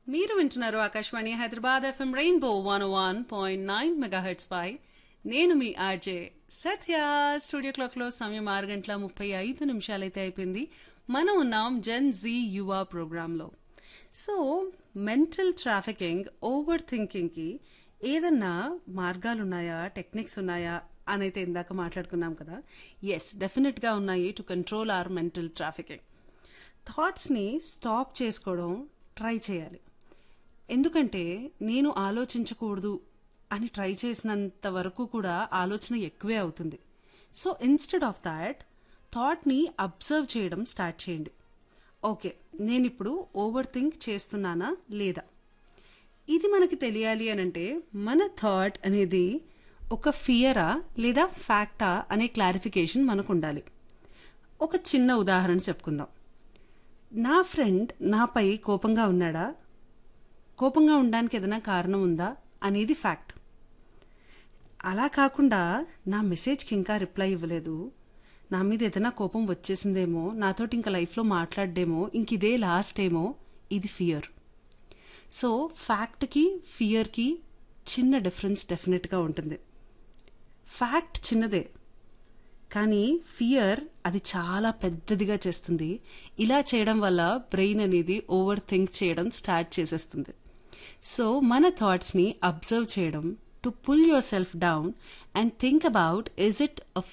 మీరు వింటున్నారు Akashvani Hyderabad FM rainbow one one point nine megahertz పై నేను మీ ఆర్జే సత్య స్టూడియో క్లాక్లో సమయం ఆరు గంటల ముప్పై ఐదు నిమిషాలైతే అయిపోయింది మనం ఉన్నాం జెన్ జీ యువ ప్రోగ్రాంలో సో మెంటల్ ట్రాఫికింగ్ ఓవర్ థింకింగ్కి ఏదన్నా మార్గాలు ఉన్నాయా టెక్నిక్స్ ఉన్నాయా అని అయితే ఇందాక మాట్లాడుకున్నాం కదా ఎస్ డెఫినెట్గా ఉన్నాయి to control or mental trafficking థాట్స్ని స్టాప్ చేసుకోవడం ట్రై చేయాలి ఎందుకంటే నేను ఆలోచించకూడదు అని ట్రై చేసినంత వరకు కూడా ఆలోచన ఎక్కువే అవుతుంది సో ఇన్స్టెడ్ ఆఫ్ దాట్ థాట్ని అబ్జర్వ్ చేయడం స్టార్ట్ చేయండి ఓకే నేను ఇప్పుడు ఓవర్ థింక్ చేస్తున్నానా లేదా ఇది మనకి తెలియాలి అనంటే మన థాట్ అనేది ఒక ఫియరా లేదా ఫ్యాక్టా అనే క్లారిఫికేషన్ మనకు ఉండాలి ఒక చిన్న ఉదాహరణ చెప్పుకుందాం నా ఫ్రెండ్ నాపై కోపంగా ఉన్నాడా కోపంగా ఉండడానికి ఏదైనా కారణం ఉందా అనేది ఫ్యాక్ట్ అలా కాకుండా నా మెసేజ్కి ఇంకా రిప్లై ఇవ్వలేదు నా మీద ఏదైనా కోపం వచ్చేసిందేమో నాతోటి ఇంకా లైఫ్లో మాట్లాడేమో ఇంక ఇదే లాస్ట్ ఏమో ఇది ఫియర్ సో ఫ్యాక్ట్కి ఫియర్కి చిన్న డిఫరెన్స్ డెఫినెట్గా ఉంటుంది ఫ్యాక్ట్ చిన్నదే కానీ ఫియర్ అది చాలా పెద్దదిగా చేస్తుంది ఇలా చేయడం వల్ల బ్రెయిన్ అనేది ఓవర్ థింక్ చేయడం స్టార్ట్ చేసేస్తుంది సో మన థాట్స్ని అబ్జర్వ్ చేయడం to pull yourself down and think about is it a